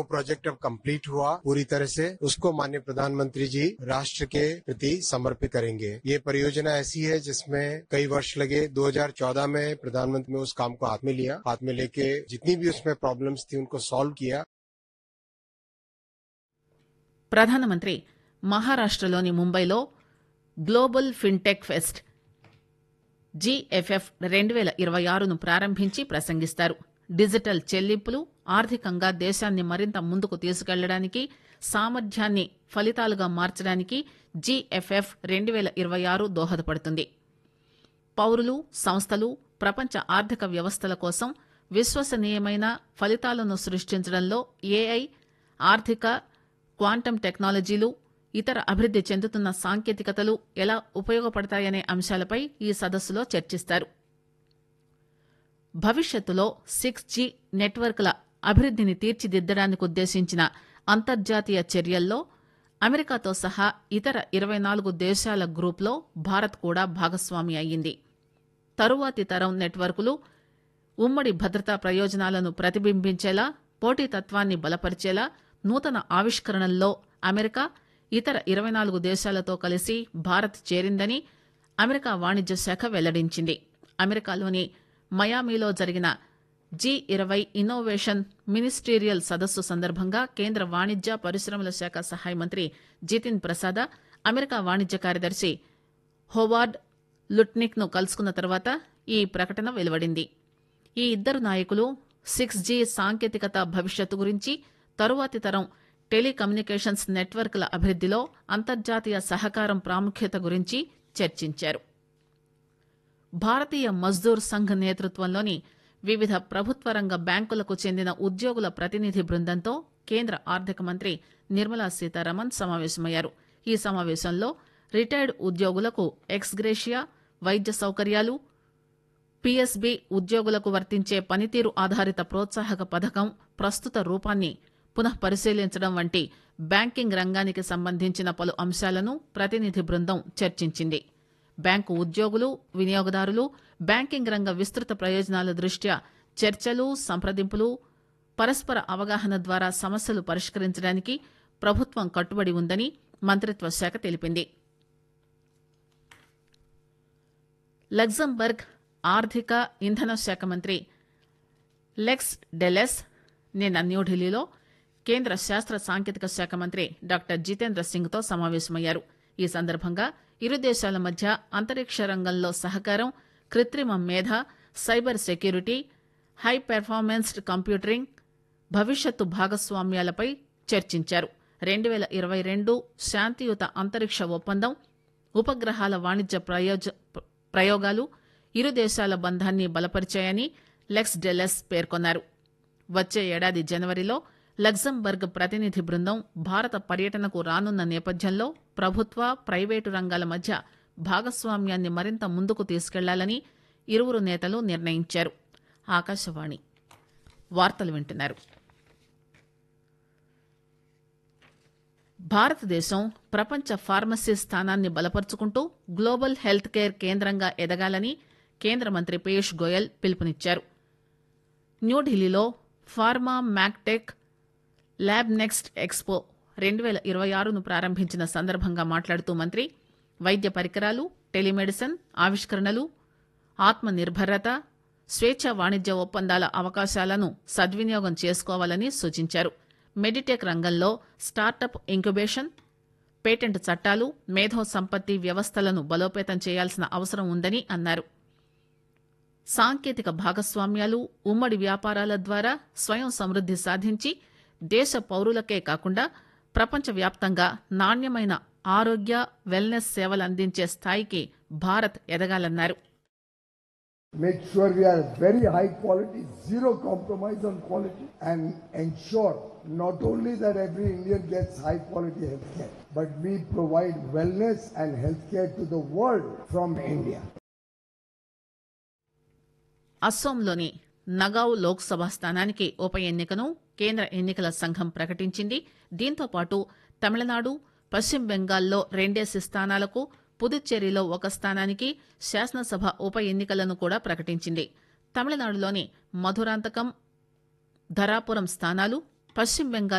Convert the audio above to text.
Project अब complete हुआ पूरी तरह से उसको माननीय प्रधानमंत्री जी राष्ट्र के प्रति समर्पित करेंगे ये परियोजना ऐसी है जिसमें कई वर्ष लगे 2014 में प्रधानमंत्री ने उस काम को हाथ में लिया हाथ में लेके जितनी भी उसमें प्रॉब्लम्स थी उनको सॉल्व किया ప్రధానమంత్రి మహారాష్టలోని ముంబైలో గ్లోబల్ ఫిన్టెక్ ఫెస్ట్ జీఎఫ్ఎఫ్ రెండు వేల ఇరవై ఆరును ప్రారంభించి ప్రసంగిస్తారు డిజిటల్ చెల్లింపులు ఆర్థికంగా దేశాన్ని మరింత ముందుకు తీసుకెళ్లడానికి సామర్థ్యాన్ని ఫలితాలుగా మార్చడానికి జీఎఫ్ఎఫ్ రెండు వేల ఇరవై ఆరు దోహదపడుతుంది పౌరులు సంస్థలు ప్రపంచ ఆర్థిక వ్యవస్థల కోసం విశ్వసనీయమైన ఫలితాలను సృష్టించడంలో ఏఐ ఆర్థిక క్వాంటం టెక్నాలజీలు ఇతర అభివృద్ది చెందుతున్న సాంకేతికతలు ఎలా ఉపయోగపడతాయనే అంశాలపై ఈ సదస్సులో చర్చిస్తారు భవిష్యత్తులో సిక్స్ జీ నెట్వర్క్ల అభివృద్దిని తీర్చిదిద్దడానికి ఉద్దేశించిన అంతర్జాతీయ చర్యల్లో అమెరికాతో సహా ఇతర ఇరవై నాలుగు దేశాల గ్రూప్లో భారత్ కూడా భాగస్వామి అయ్యింది తరువాతి తరం నెట్వర్కులు ఉమ్మడి భద్రతా ప్రయోజనాలను ప్రతిబింబించేలా పోటీతత్వాన్ని బలపరిచేలా నూతన ఆవిష్కరణల్లో అమెరికా ఇతర ఇరవై నాలుగు దేశాలతో కలిసి భారత్ చేరిందని అమెరికా వాణిజ్య శాఖ వెల్లడించింది అమెరికాలోని మయామిలో జరిగిన జీ ఇరవై ఇన్నోవేషన్ మినిస్టీరియల్ సదస్సు సందర్భంగా కేంద్ర వాణిజ్య పరిశ్రమల శాఖ సహాయ మంత్రి జితిన్ ప్రసాద అమెరికా వాణిజ్య కార్యదర్శి హోవార్డ్ లుట్నిక్ ను కలుసుకున్న తర్వాత ఈ ప్రకటన వెలువడింది ఈ ఇద్దరు నాయకులు సిక్స్ జీ సాంకేతికత భవిష్యత్తు గురించి తరువాతి తరం టెలికమ్యూనికేషన్స్ నెట్వర్క్ల అభివృద్దిలో అంతర్జాతీయ సహకారం ప్రాముఖ్యత గురించి చర్చించారు భారతీయ మజ్దూర్ సంఘ్ నేతృత్వంలోని వివిధ ప్రభుత్వ రంగ బ్యాంకులకు చెందిన ఉద్యోగుల ప్రతినిధి బృందంతో కేంద్ర ఆర్థిక మంత్రి నిర్మలా సీతారామన్ సమావేశమయ్యారు ఈ సమావేశంలో రిటైర్డ్ ఉద్యోగులకు ఎక్స్గ్రేషియా వైద్య సౌకర్యాలు పీఎస్బీ ఉద్యోగులకు వర్తించే పనితీరు ఆధారిత ప్రోత్సాహక పథకం ప్రస్తుత రూపాన్ని పునః పరిశీలించడం వంటి బ్యాంకింగ్ రంగానికి సంబంధించిన పలు అంశాలను ప్రతినిధి బృందం చర్చించింది బ్యాంకు ఉద్యోగులు వినియోగదారులు బ్యాంకింగ్ రంగ విస్తృత ప్రయోజనాల దృష్ట్యా చర్చలు సంప్రదింపులు పరస్పర అవగాహన ద్వారా సమస్యలు పరిష్కరించడానికి ప్రభుత్వం కట్టుబడి ఉందని మంత్రిత్వ శాఖ తెలిపింది లగ్జంబర్గ్ ఆర్థిక ఇంధన శాఖ మంత్రి లెక్స్ డెలెస్ నిన్న న్యూఢిల్లీలో కేంద్ర శాస్త్ర సాంకేతిక శాఖ మంత్రి డాక్టర్ జితేంద్ర సింగ్ తో సమావేశమయ్యారు ఈ సందర్భంగా ఇరు దేశాల మధ్య అంతరిక్ష రంగంలో సహకారం కృత్రిమ మేధ cyber security high performanced computering భవిష్యత్తు భాగస్వామ్యాలపై చర్చించారు రెండు పేల ఇరవై రెండు శాంతియుత అంతరిక్ష ఒప్పందం ఉపగ్రహాల వాణిజ్య ప్రయోజ ప్రయోగాలు ఇరు దేశాల బంధాన్ని బలపరిచాయని లెక్స్ డెలెస్ పేర్కొన్నారు వచ్చే ఏడాది జనవరిలో లగ్జంబర్గ్ ప్రతినిధి బృందం భారత పర్యటనకు రానున్న నేపథ్యంలో ప్రభుత్వ ప్రైవేటు రంగాల మధ్య భాగస్వామ్యాన్ని మరింత ముందుకు తీసుకెళ్లాలని ఇరువురు నేతలు నిర్ణయించారు ఆకాశవాణి వార్తలు వింటున్నారు భారతదేశం ప్రపంచ ఫార్మసీ స్థానాన్ని బలపరుచుకుంటూ గ్లోబల్ హెల్త్ కేర్ కేంద్రంగా ఎదగాలని కేంద్ర మంత్రి పీయూష్ గోయల్ పిలుపునిచ్చారు న్యూఢిల్లీలో pharma medtech lab next expo రెండు పేల ఇరవై ఆరును ప్రారంభించిన సందర్భంగా మాట్లాడుతూ మంత్రి వైద్య పరికరాలు టెలిమెడిసిన్ ఆవిష్కరణలు ఆత్మ నిర్భరత స్వేచ్ఛ వాణిజ్య ఒప్పందాల అవకాశాలను సద్వినియోగం చేసుకోవాలని సూచించారు మెడిటెక్ రంగంలో స్టార్టప్ ఇంక్యుబేషన్ పేటెంట్ చట్టాలు మేధో సంపత్తి వ్యవస్థలను బలోపేతం చేయాల్సిన అవసరం ఉందని అన్నారు సాంకేతిక భాగస్వామ్యాలు ఉమ్మడి వ్యాపారాల ద్వారా స్వయం సమృద్ది సాధించి దేశ పౌరులకే కాకుండా ప్రపంచవ్యాప్తంగా నాణ్యమైన ఆరోగ్య వెల్నెస్ సేవలు అందించే స్థాయికి Bharat ఎదగాలన్నారు make sure we are very high quality, zero compromise on quality, and ensure not only that every Indian gets high quality healthcare, but we provide wellness and healthcare to the world from India. అస్సోంలోని Nagaon Lok Sabha స్థానానికి ఉప ఎన్నికను కేంద్ర ఎన్నికల సంఘం ప్రకటించింది దీంతో పాటు తమిళనాడు పశ్చిమ బెంగాల్లో రెండేసి స్థానాలకు పుదుచ్చేరిలో ఒక స్థానానికి శాసనసభ ఉప ఎన్నికలను కూడా ప్రకటించింది తమిళనాడులోని మధురాంతకం ధరాపురం స్థానాలు పశ్చిమ బెంగాల్